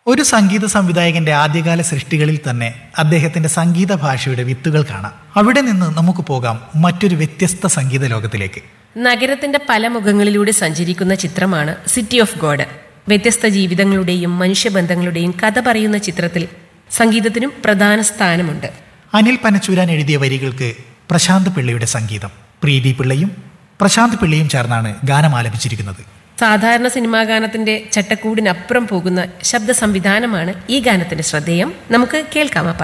ഒരു സംഗീത സംവിധായകന്റെ ആദ്യകാല സൃഷ്ടികളിൽ തന്നെ അദ്ദേഹത്തിന്റെ സംഗീത ഭാഷയുടെ വിത്തുകൾ കാണാം അവിടെ നിന്ന് നമുക്ക് പോകാം മറ്റൊരു വ്യത്യസ്ത സംഗീത ലോകത്തിലേക്ക് നഗരത്തിന്റെ പല മുഖങ്ങളിലൂടെ സഞ്ചരിക്കുന്ന ചിത്രമാണ് സിറ്റി ഓഫ് ഗോഡ് വ്യത്യസ്ത ജീവിതങ്ങളുടെയും മനുഷ്യബന്ധങ്ങളുടെയും കഥ പറയുന്ന ചിത്രത്തിൽ സംഗീതത്തിനും പ്രധാന സ്ഥാനമുണ്ട് അനിൽ പനച്ചൂരാൻ എഴുതിയ വരികൾക്ക് പ്രശാന്ത് പിള്ളയുടെ സംഗീതം പ്രീതി പിള്ളയും പ്രശാന്ത് പിള്ളയും ചേർന്നാണ് ഗാനം ആലപിച്ചിരിക്കുന്നത് സാധാരണ സിനിമാ ഗാനത്തിന്റെ ചട്ടക്കൂടിനപ്പുറം പോകുന്ന ശബ്ദ സംവിധാനമാണ് ഈ ഗാനത്തിന്റെ ശ്രദ്ധേയം നമുക്ക് കേൾക്കാം ആ